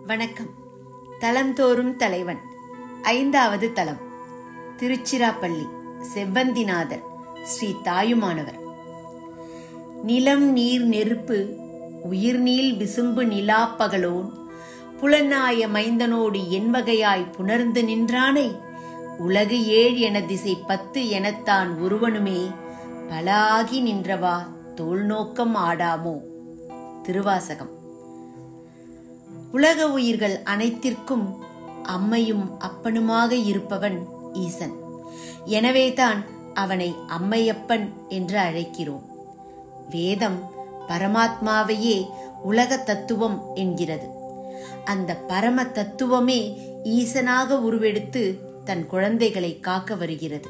வணக்கம் தலம்தோறும் தலைவன் ஐந்தாவது தலம் திருச்சிராப்பள்ளி செவ்வந்திநாதர் ஸ்ரீ தாயுமானவர் நிலம் நீர் நெருப்பு உயிர்நீல் விசும்பு நிலாப்பகலோன் புலனாய மைந்தனோடு என்வகையாய் புணர்ந்து நின்றானை உலகு ஏழ் என திசை பத்து எனத்தான் ஒருவனுமே பலாகி நின்றவா தோல் நோக்கம் ஆடாமோ திருவாசகம் உலக உயிர்கள் அனைத்திற்கும் அம்மையும் அப்பனுமாக இருப்பவன் ஈசன் எனவேதான் அவனை அம்மையப்பன் என்று அழைக்கிறோம் வேதம் பரமாத்மாவையே உலக தத்துவம் என்கிறது அந்த பரம தத்துவமே ஈசனாக உருவெடுத்து தன் குழந்தைகளை காக்க வருகிறது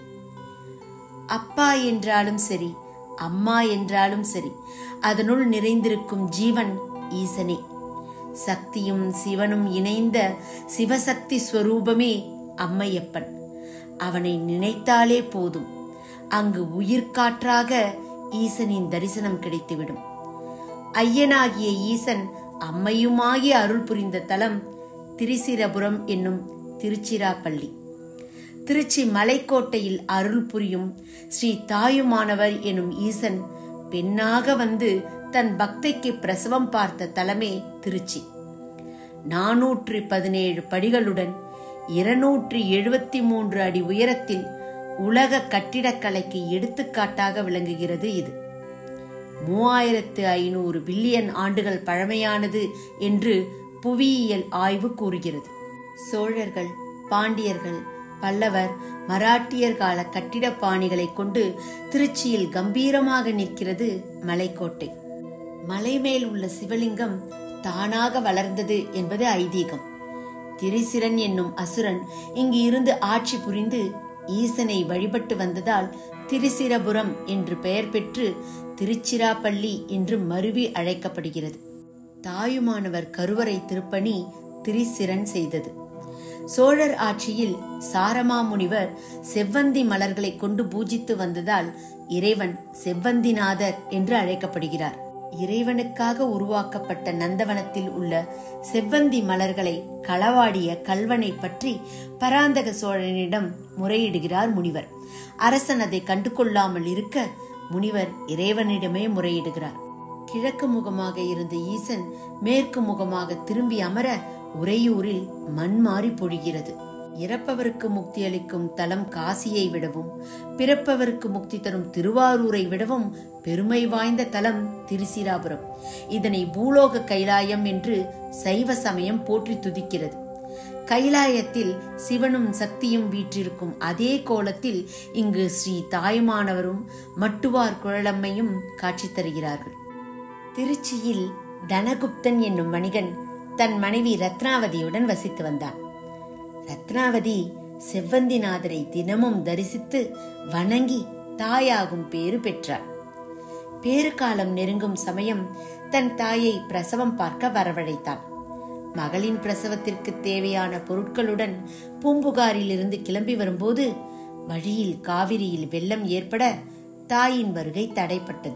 அப்பா என்றாலும் சரி அம்மா என்றாலும் சரி அதனுள் நிறைந்திருக்கும் ஜீவன் ஈசனே சக்தியும் சிவனும் இணைந்த சிவசக்தி ஸ்வரூபமே அம்மையப்பன் அவனை நினைத்தாலே போதும் அங்கு உயிர்காற்றாக ஈசனின் தரிசனம் கிடைத்துவிடும் ஐயனாகிய ஈசன் அம்மையுமாகி அருள் புரிந்த தலம் திரிசிரபுரம் என்னும் திருச்சிராப்பள்ளி திருச்சி மலைக்கோட்டையில் அருள் புரியும் ஸ்ரீ தாயுமானவர் எனும் ஈசன் பெண்ணாக வந்து தன் பக்தைக்கு பிரசவம் பார்த்த தலமே திருச்சி நாநூற்றி பதினேழு படிகளுடன் இருநூற்றி எழுபத்தி மூன்று அடி உயரத்தில் உலக கட்டிடக்கலைக்கு எடுத்துக்காட்டாக விளங்குகிறது இது மூவாயிரத்து ஐநூறு பில்லியன் ஆண்டுகள் பழமையானது என்று புவியியல் ஆய்வு கூறுகிறது சோழர்கள் பாண்டியர்கள் பல்லவர் மராட்டியர் கால கட்டிட பாணிகளை கொண்டு திருச்சியில் கம்பீரமாக நிற்கிறது மலைக்கோட்டை மலை மேல் உள்ள சிவலிங்கம் தானாக வளர்ந்தது என்பது ஐதீகம் திரிசிரன் என்னும் அசுரன் இங்கு இருந்து ஆட்சி புரிந்து ஈசனை வழிபட்டு வந்ததால் திரிசிரபுரம் என்று பெயர் பெற்று திருச்சிராப்பள்ளி என்று மருவி அழைக்கப்படுகிறது தாயுமானவர் கருவறை திருப்பணி திரிசிரன் செய்தது சோழர் ஆட்சியில் சாரமாமுனிவர் செவ்வந்தி மலர்களை கொண்டு பூஜித்து வந்ததால் இறைவன் செவ்வந்திநாதர் என்று அழைக்கப்படுகிறார் இறைவனுக்காக உருவாக்கப்பட்ட நந்தவனத்தில் உள்ள செவ்வந்தி மலர்களை களவாடிய கல்வனை பற்றி பராந்தக சோழனிடம் முறையிடுகிறார் முனிவர் அரசன் அதை கண்டு கொள்ளாமல் இருக்க முனிவர் இறைவனிடமே முறையிடுகிறார் கிழக்கு முகமாக இருந்த ஈசன் மேற்கு முகமாக திரும்பி அமர உறையூரில் மண் மாறி பொழிகிறது இறப்பவருக்கு முக்தி அளிக்கும் தலம் காசியை விடவும் பிறப்பவருக்கு முக்தி தரும் திருவாரூரை விடவும் பெருமை வாய்ந்த தலம் திருசிராபுரம் இதனை பூலோக கைலாயம் என்று சைவ சமயம் போற்றி துதிக்கிறது கைலாயத்தில் சிவனும் சக்தியும் வீற்றிருக்கும் அதே கோலத்தில் இங்கு ஸ்ரீ தாயுமானவரும் மட்டுவார் குழலம்மையும் காட்சி தருகிறார்கள் திருச்சியில் தனகுப்தன் என்னும் வணிகன் தன் மனைவி ரத்னாவதியுடன் வசித்து வந்தான் ரத்னாவதி செவ்வந்திநாதரை தினமும் தரிசித்து வணங்கி தாயாகும் பேறு பெற்றார் பேறு காலம் நெருங்கும் சமயம் தன் தாயை பிரசவம் பார்க்க வரவழைத்தான் மகளின் பிரசவத்திற்கு தேவையான பொருட்களுடன் பூம்புகாரிலிருந்து கிளம்பி வரும்போது வழியில் காவிரியில் வெள்ளம் ஏற்பட தாயின் வருகை தடைப்பட்டது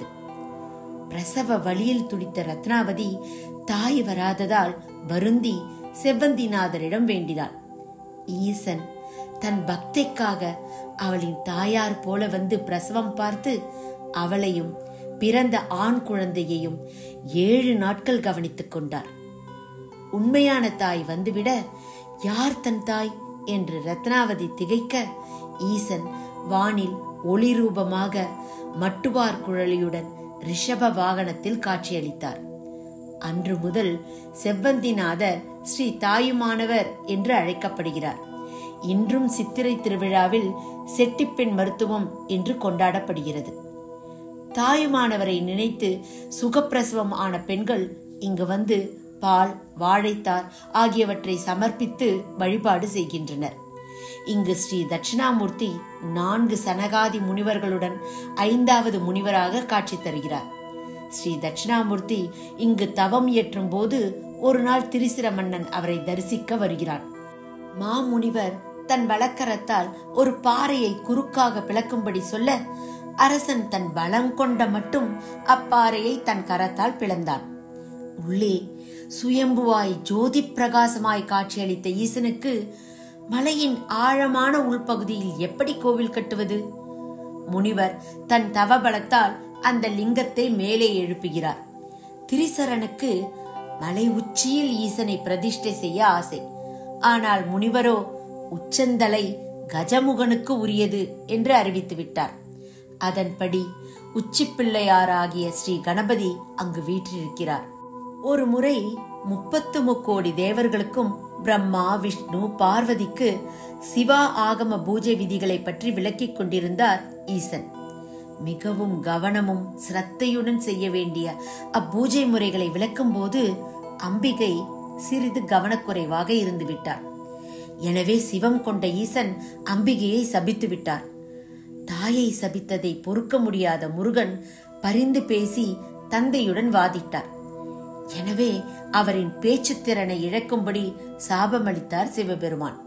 பிரசவ வழியில் துடித்த ரத்னாவதி தாய் வராததால் வருந்தி செவ்வந்திநாதரிடம் வேண்டினாள் ஈசன் தன் பக்திக்காக அவளின் தாயார் போல வந்து பிரசவம் பார்த்து அவளையும் பிறந்த ஆண் குழந்தையையும் ஏழு நாட்கள் கவனித்துக் கொண்டார் உண்மையான தாய் வந்துவிட யார் தன் தாய் என்று ரத்னாவதி திகைக்க ஈசன் வானில் ஒளி ரூபமாக மட்டுவார் குழலியுடன் ரிஷப வாகனத்தில் காட்சியளித்தார் அன்று முதல் செவ்வந்திநாதர் ஸ்ரீ தாயுமானவர் என்று அழைக்கப்படுகிறார் இன்றும் சித்திரை திருவிழாவில் செட்டிப்பெண் மருத்துவம் என்று கொண்டாடப்படுகிறது தாயுமானவரை நினைத்து சுகப்பிரசவம் ஆன பெண்கள் இங்கு வந்து பால் வாழைத்தார் ஆகியவற்றை சமர்ப்பித்து வழிபாடு செய்கின்றனர் இங்கு ஸ்ரீ தட்சிணாமூர்த்தி நான்கு சனகாதி முனிவர்களுடன் ஐந்தாவது முனிவராக காட்சி தருகிறார் ஸ்ரீ தட்சிணாமூர்த்தி இங்கு தவம் இயற்றும் போது ஒரு நாள் திரிசிர மன்னன் அவரை தரிசிக்க வருகிறான் மாமுனிவர் தன் வழக்கரத்தால் ஒரு பாறையை குறுக்காக பிளக்கும்படி சொல்ல அரசன் தன் பலம் கொண்ட மட்டும் அப்பாறையை தன் கரத்தால் பிளந்தான் உள்ளே சுயம்புவாய் ஜோதி பிரகாசமாய் காட்சியளித்த ஈசனுக்கு மலையின் ஆழமான உள்பகுதியில் எப்படி கோவில் கட்டுவது முனிவர் தன் தவபலத்தால் அந்த லிங்கத்தை மேலே எழுப்புகிறார் திரிசரனுக்கு மலை உச்சியில் ஈசனை பிரதிஷ்டை செய்ய ஆசை ஆனால் முனிவரோ உச்சந்தலை கஜமுகனுக்கு உரியது என்று அறிவித்து விட்டார் அதன்படி உச்சிப்பிள்ளையாராகிய ஸ்ரீ கணபதி அங்கு வீற்றிருக்கிறார் ஒரு முறை முப்பத்து முக்கோடி தேவர்களுக்கும் பிரம்மா விஷ்ணு பார்வதிக்கு சிவா ஆகம பூஜை விதிகளை பற்றி விளக்கிக் கொண்டிருந்தார் ஈசன் மிகவும் கவனமும் சிரத்தையுடன் செய்ய வேண்டிய அப்பூஜை முறைகளை விளக்கும்போது அம்பிகை சிறிது கவனக்குறைவாக இருந்து விட்டார் எனவே சிவம் கொண்ட ஈசன் அம்பிகையை சபித்து விட்டார் தாயை சபித்ததை பொறுக்க முடியாத முருகன் பரிந்து பேசி தந்தையுடன் வாதிட்டார் எனவே அவரின் பேச்சுத்திறனை இழக்கும்படி சாபமளித்தார் சிவபெருமான்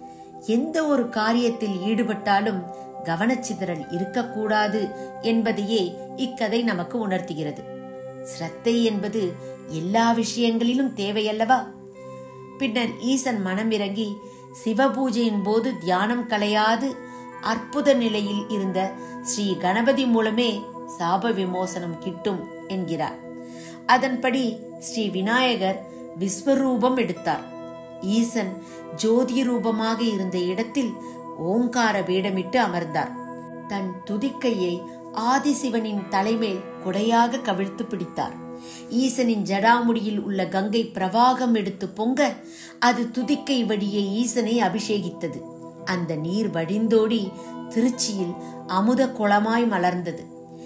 எந்த ஒரு காரியத்தில் ஈடுபட்டாலும் கவனச்சிதறல் இருக்கக்கூடாது என்பதையே இக்கதை நமக்கு உணர்த்துகிறது சிரத்தை என்பது எல்லா விஷயங்களிலும் தேவையல்லவா பின்னர் ஈசன் மனமிறங்கி சிவபூஜையின் போது தியானம் கலையாது அற்புத நிலையில் இருந்த ஸ்ரீ கணபதி மூலமே சாப விமோசனம் கிட்டும் என்கிறார் அதன்படி ஸ்ரீ விநாயகர் விஸ்வரூபம் எடுத்தார் ஈசன் ஜோதி ரூபமாக இருந்த இடத்தில் ஓங்கார வேடமிட்டு அமர்ந்தார் தன் துதிக்கையை ஆதிசிவனின் தலைமேல் கொடையாக கவிழ்த்து பிடித்தார் ஈசனின் ஜடாமுடியில் உள்ள கங்கை பிரவாகம் எடுத்து பொங்க அது துதிக்கை வழியே ஈசனை அபிஷேகித்தது அந்த நீர் வடிந்தோடி திருச்சியில் அமுத குளமாய் மலர்ந்தது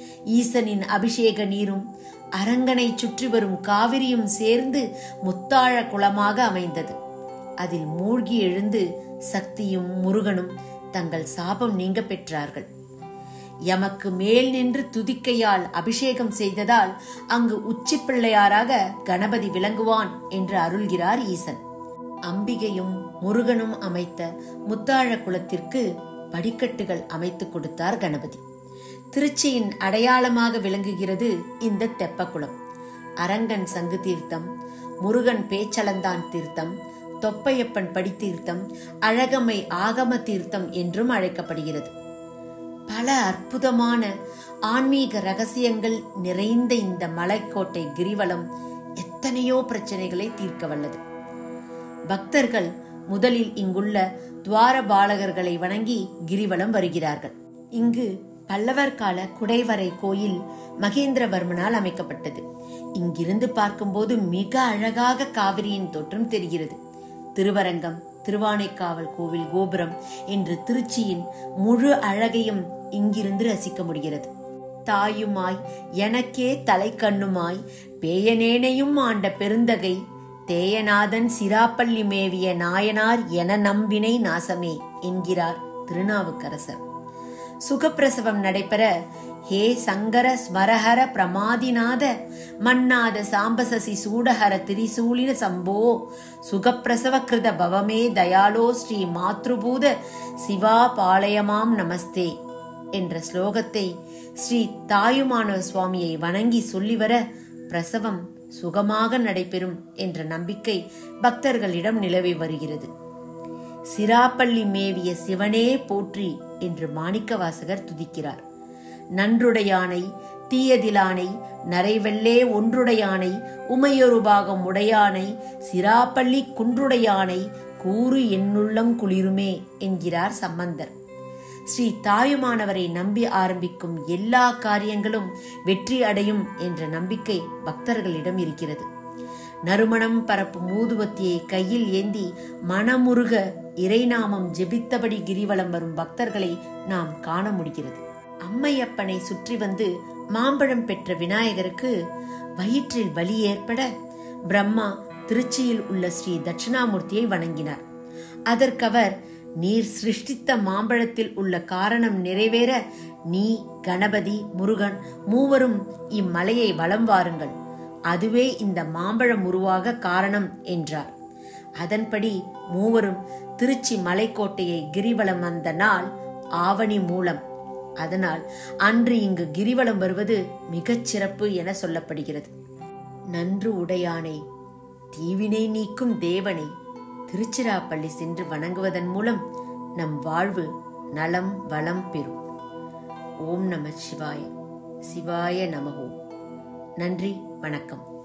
ஈசனின் அபிஷேக நீரும் அரங்கனை சுற்றி வரும் காவிரியும் சேர்ந்து முத்தாழ குளமாக அமைந்தது அதில் மூழ்கி எழுந்து சக்தியும் முருகனும் தங்கள் சாபம் நீங்க பெற்றார்கள் எமக்கு மேல் நின்று துதிக்கையால் அபிஷேகம் செய்ததால் அங்கு உச்சி பிள்ளையாராக கணபதி விளங்குவான் என்று அருள்கிறார் ஈசன் அம்பிகையும் முருகனும் அமைத்த முத்தாழ குளத்திற்கு படிக்கட்டுகள் அமைத்துக் கொடுத்தார் கணபதி திருச்சியின் அடையாளமாக விளங்குகிறது இந்த தெப்பக்குளம் அரங்கன் சங்கு தீர்த்தம் முருகன் பேச்சலந்தான் தீர்த்தம் தொப்பையப்பன் படி தீர்த்தம் அழகம்மை ஆகம தீர்த்தம் என்றும் அழைக்கப்படுகிறது பல அற்புதமான ஆன்மீக ரகசியங்கள் நிறைந்த இந்த மலைக்கோட்டை கிரிவலம் எத்தனையோ பிரச்சனைகளை தீர்க்க வல்லது பக்தர்கள் முதலில் இங்குள்ள துவார பாலகர்களை வணங்கி கிரிவலம் வருகிறார்கள் இங்கு பல்லவர் கால குடைவரை கோயில் மகேந்திரவர்மனால் அமைக்கப்பட்டது இங்கிருந்து பார்க்கும்போது மிக அழகாக காவிரியின் தோற்றம் தெரிகிறது திருவரங்கம் திருவானைக்காவல் கோவில் கோபுரம் என்று திருச்சியின் முழு அழகையும் இங்கிருந்து ரசிக்க முடிகிறது தாயுமாய் எனக்கே தலைக்கண்ணுமாய் பேயனேனையும் ஆண்ட பெருந்தகை தேயநாதன் சிராப்பள்ளி மேவிய நாயனார் என நம்பினை நாசமே என்கிறார் திருநாவுக்கரசர் சுகப்பிரசவம் நடைபெற ஹே சங்கர ஸ்மரஹர பிரமாதிநாத மன்னாத சாம்பசசி சூடஹர திரிசூலின சம்போ சுகப்பிரசவ கிருத பவமே தயாலோ ஸ்ரீ மாத்ருபூத சிவா பாளையமாம் நமஸ்தே என்ற ஸ்லோகத்தை ஸ்ரீ தாயுமானவ சுவாமியை வணங்கி சொல்லி வர பிரசவம் சுகமாக நடைபெறும் என்ற நம்பிக்கை பக்தர்களிடம் நிலவி வருகிறது சிராப்பள்ளி மேவிய சிவனே போற்றி என்று மாணிக்கவாசகர் துதிக்கிறார் நன்றுடையானை தீயதிலானை நரைவெள்ளே ஒன்றுடையானை உமையொரு பாகம் உடையானை சிராப்பள்ளி குன்றுடையானை கூறு என்னுள்ளம் குளிருமே என்கிறார் சம்பந்தர் ஸ்ரீ தாயுமானவரை நம்பி ஆரம்பிக்கும் எல்லா காரியங்களும் வெற்றி அடையும் என்ற நம்பிக்கை பக்தர்களிடம் இருக்கிறது நறுமணம் பரப்பும் ஊதுவத்தியை கையில் ஏந்தி மனமுருக இறைநாமம் ஜெபித்தபடி கிரிவலம் வரும் பக்தர்களை நாம் காண முடிகிறது அம்மையப்பனை சுற்றி வந்து மாம்பழம் பெற்ற விநாயகருக்கு வயிற்றில் வலி ஏற்பட பிரம்மா திருச்சியில் உள்ள ஸ்ரீ தட்சிணாமூர்த்தியை வணங்கினார் அதற்கவர் நீர் சிருஷ்டித்த மாம்பழத்தில் உள்ள காரணம் நிறைவேற நீ கணபதி முருகன் மூவரும் இம்மலையை வலம் வாருங்கள் அதுவே இந்த மாம்பழம் உருவாக காரணம் என்றார் அதன்படி மூவரும் திருச்சி மலைக்கோட்டையை கிரிவலம் வந்த நாள் ஆவணி மூலம் அதனால் அன்று இங்கு கிரிவலம் வருவது மிகச் சிறப்பு என சொல்லப்படுகிறது நன்று உடையானை தீவினை நீக்கும் தேவனை திருச்சிராப்பள்ளி சென்று வணங்குவதன் மூலம் நம் வாழ்வு நலம் வளம் பெறும் ஓம் நம சிவாய சிவாய நமகோ நன்றி வணக்கம்